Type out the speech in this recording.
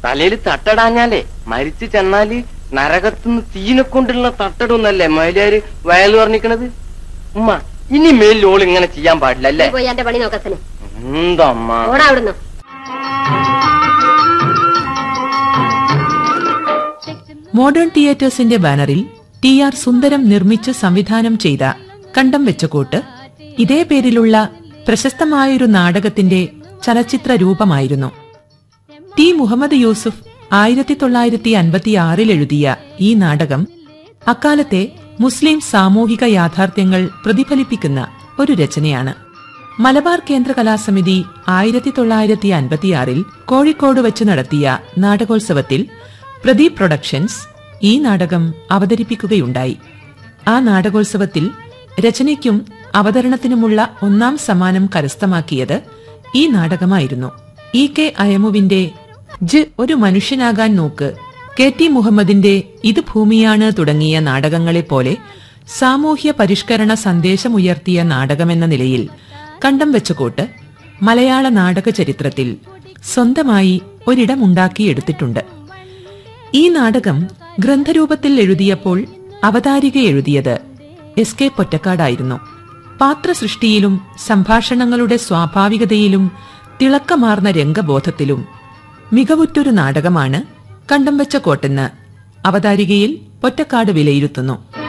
തലയിൽ തട്ടടാഞ്ഞാലേ മരിച്ചു ചെന്നാല് നരകത്തുനിന്ന് തീനെ കൊണ്ടുള്ള തട്ടടുന്നല്ലേ മയിലാര് വയല് പറഞ്ഞിക്കണത് ഉമ്മ ഇനി മേലിൽ ഓൾ ഇങ്ങനെ ചെയ്യാൻ പാടില്ല അല്ലേ പോയി എന്റെ പണി നോക്കത്തിന് എന്താ അമ്മ ഓടാ അവിടുന്ന് മോഡേൺ തിയേറ്റേഴ്സിന്റെ ബാനറിൽ ടി ആർ സുന്ദരം നിർമ്മിച്ച് സംവിധാനം ചെയ്ത കണ്ടം വെച്ചകോട്ട് ഇതേ പേരിലുള്ള പ്രശസ്തമായൊരു നാടകത്തിന്റെ ചലച്ചിത്ര രൂപമായിരുന്നു ടി മുഹമ്മദ് യൂസുഫ് ആയിരത്തി തൊള്ളായിരത്തി അൻപത്തിയാറിൽ എഴുതിയ ഈ നാടകം അക്കാലത്തെ മുസ്ലിം സാമൂഹിക യാഥാർത്ഥ്യങ്ങൾ പ്രതിഫലിപ്പിക്കുന്ന ഒരു രചനയാണ് മലബാർ കേന്ദ്ര കലാസമിതി ആയിരത്തി തൊള്ളായിരത്തി അൻപത്തിയാറിൽ കോഴിക്കോട് വെച്ച് നടത്തിയ നാടകോത്സവത്തിൽ പ്രദീപ് പ്രൊഡക്ഷൻസ് ഈ നാടകം അവതരിപ്പിക്കുകയുണ്ടായി ആ നാടകോത്സവത്തിൽ രചനയ്ക്കും അവതരണത്തിനുമുള്ള ഒന്നാം സമ്മാനം കരസ്ഥമാക്കിയത് ഈ നാടകമായിരുന്നു ഇ കെ അയമുവിന്റെ ജ് ഒരു മനുഷ്യനാകാൻ നോക്ക് കെ ടി മുഹമ്മദിന്റെ ഇത് ഭൂമിയാണ് തുടങ്ങിയ നാടകങ്ങളെപ്പോലെ സാമൂഹ്യ പരിഷ്കരണ സന്ദേശമുയർത്തിയ നാടകമെന്ന നിലയിൽ കണ്ടം വെച്ചുകോട്ട് മലയാള നാടക ചരിത്രത്തിൽ സ്വന്തമായി ഒരിടമുണ്ടാക്കിയെടുത്തിട്ടുണ്ട് ഈ നാടകം ഗ്രന്ഥരൂപത്തിൽ എഴുതിയപ്പോൾ അവതാരിക എഴുതിയത് എസ് കെ പൊറ്റക്കാടായിരുന്നു പാത്രസൃഷ്ടിയിലും സംഭാഷണങ്ങളുടെ സ്വാഭാവികതയിലും തിളക്കമാർന്ന രംഗബോധത്തിലും മികവുറ്റൊരു നാടകമാണ് കണ്ടം വെച്ച കോട്ടെന്ന് അവതാരികയിൽ പൊറ്റക്കാട് വിലയിരുത്തുന്നു